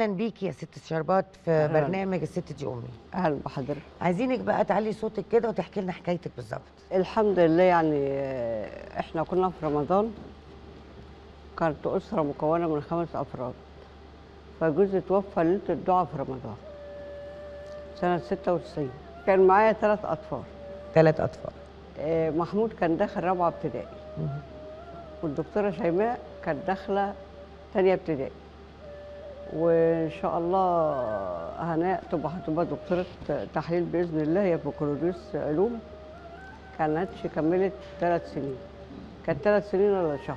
بيكي يا ست شربات في أهلاً. برنامج الست دي امي اهلا بحضرتك عايزينك بقى تعلي صوتك كده وتحكي لنا حكايتك بالظبط الحمد لله يعني آه، احنا كنا في رمضان كانت اسره مكونه من خمس افراد فجوزي توفى ليله الدعاء في رمضان سنه 96 كان معايا ثلاث اطفال ثلاث اطفال آه، محمود كان داخل رابعه ابتدائي والدكتوره شيماء كانت داخله ثانيه ابتدائي وان شاء الله هناء تبقى هتبقى دكتوره تحليل باذن الله هي بكالوريوس علوم كانتش كملت ثلاث سنين كانت ثلاث سنين ولا شهر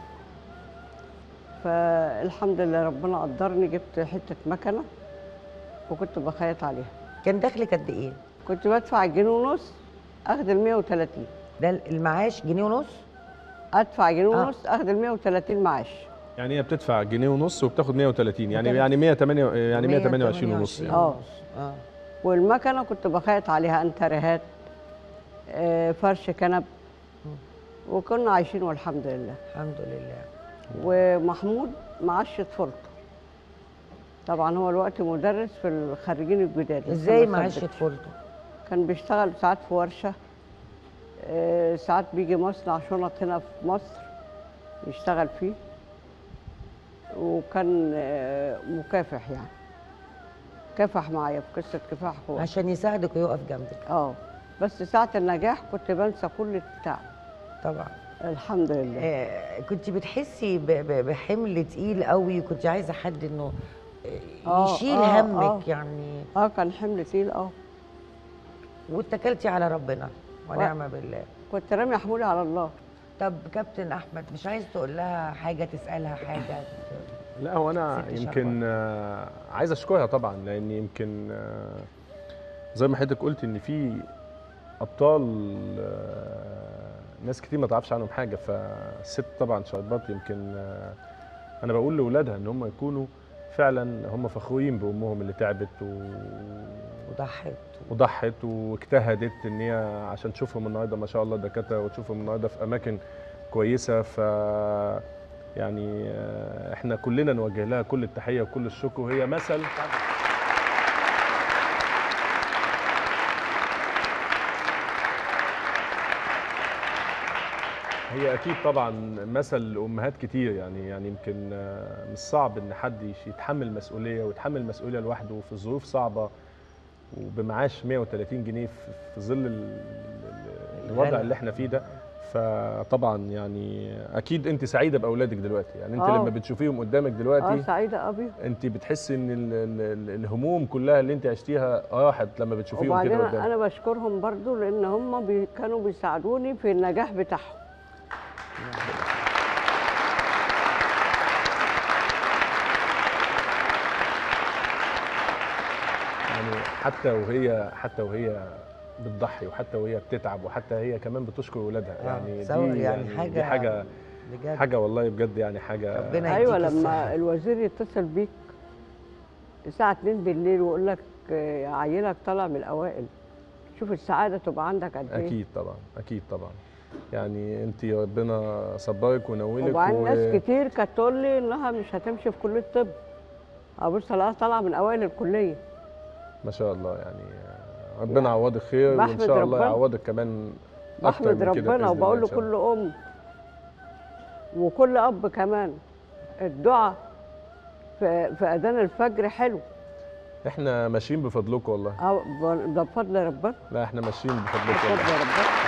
فالحمد لله ربنا قدرني جبت حته مكنه وكنت بخيط عليها كان دخلك قد ايه كنت بدفع جنيه ونص اخد ال 130 ده المعاش جنيه ونص ادفع جنيه آه. ونص اخد ال 130 معاش يعني هي بتدفع جنيه ونص وبتاخد 130 يعني وتلات- يعني 108 يعني 128 ونص يعني. اه اه والمكنه كنت بخيط عليها انتريهات آه، فرش كنب وكنا عايشين والحمد لله الحمد لله ومحمود معاش طفولته طبعا هو الوقت مدرس في الخريجين الجداد لسه ازاي ما معاش ثبتش. طفولته كان بيشتغل ساعات في ورشه آه، ساعات بيجي مصنع شنط هنا في مصر يشتغل فيه وكان آه، مكافح يعني كافح معايا في قصه كفاح هو عشان يساعدك ويقف جنبك اه بس ساعة النجاح كنت بنسى كل التعب طبعا الحمد لله آه كنت بتحسي ب- ب- بحمل تقيل قوي كنت عايزه حد انه آه، آه، يشيل آه، همك آه. يعني اه كان حمل تقيل اه واتكلتي على ربنا ونعم بالله كنت رامي حمولي على الله طب كابتن احمد مش عايز تقول لها حاجه تسالها حاجه لا هو انا ست يمكن آه، عايز اشكرها طبعا لان يمكن آه، زي ما حضرتك قلت ان في ابطال آه، ناس كتير ما تعرفش عنهم حاجه فالست طبعا شربات يمكن آه، انا بقول لاولادها ان هم يكونوا فعلا هم فخورين بامهم اللي تعبت و... وضحت وضحت واجتهدت ان هي عشان تشوفهم النهارده ما شاء الله دكاتره وتشوفهم النهارده في اماكن كويسه ف يعني آه، احنا كلنا نوجه لها كل التحيه وكل الشكر وهي مثل هي اكيد طبعا مثل لامهات كتير يعني يعني يمكن آه، مش صعب ان حد يش- يتحمل مسؤوليه ويتحمل مسؤوليه لوحده في ظروف صعبه وبمعاش 130 جنيه في في ظل ال- ال- الوضع الغلا. اللي احنا فيه ده فطبعا يعني اكيد انت سعيده باولادك دلوقتي يعني انت آه. لما بتشوفيهم قدامك اه دلوقتي سعيدة ابي انت بتحسي ان ال ال ال الهموم كلها اللي انت عشتيها راحت لما بتشوفيهم وبعدين كده قدامك انا بشكرهم برضو لان هم بي كانوا بيساعدوني في النجاح بتاعهم يعني حتى وهي حتى وهي بتضحي وحتى وهي بتتعب وحتى هي كمان بتشكر ولادها آه، يعني تصور دي يعني يعني حاجة دي حاجه بجد حاجه والله بجد يعني حاجه ربنا ايوه يديك لما الصحة. الوزير يتصل بيك الساعة 2 بالليل ويقول لك آه، عينك طالع من الاوائل شوف السعادة تبقى عندك قد ايه اكيد طبعا اكيد طبعا يعني انت ربنا صبرك ونولك وبعدين و- ناس كتير كانت تقول لي انها مش هتمشي في كليه الطب ابص الاقيها طالعه من اوائل الكليه ما شاء الله يعني ربنا يعوضك خير وان بحمد شاء الله ربنا. يعوضك كمان اكتر بحمد من كده ربنا بإذن وبقول الله إن شاء لكل ام وكل اب كمان الدعاء في, في اذان الفجر حلو احنا ماشيين بفضلكم والله أه، ب- ده بفضل ربنا لا احنا ماشيين بفضلكم بفضل والله ربنا